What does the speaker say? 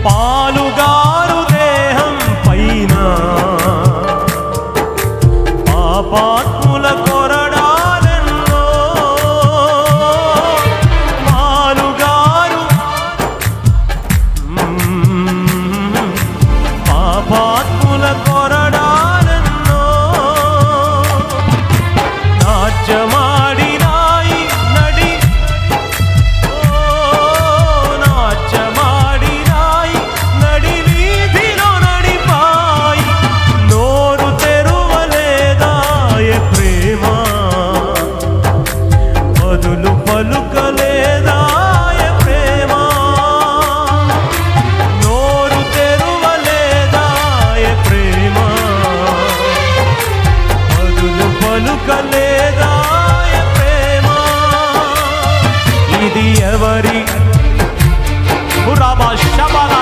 పాలుగారు దేహం పైన పాపాత్ముల కొరడాలెన్నో పాలుగారు మ్మ్. పాపాత్ముల కొరడాలెన్నో నాట్యమాడినాయి నడి ఓ నాట్యమాడినాయి నడి వీధిలో నడిపాయి నోరు తెరువలేదాయ ప్రేమ బదులు పలుకలేదాయ ప్రేమ నోరు తెరువలేదాయ ప్రేమ బదులు పలుకలేదాయ ప్రేమ ఇది ఎవరి రాబా శబల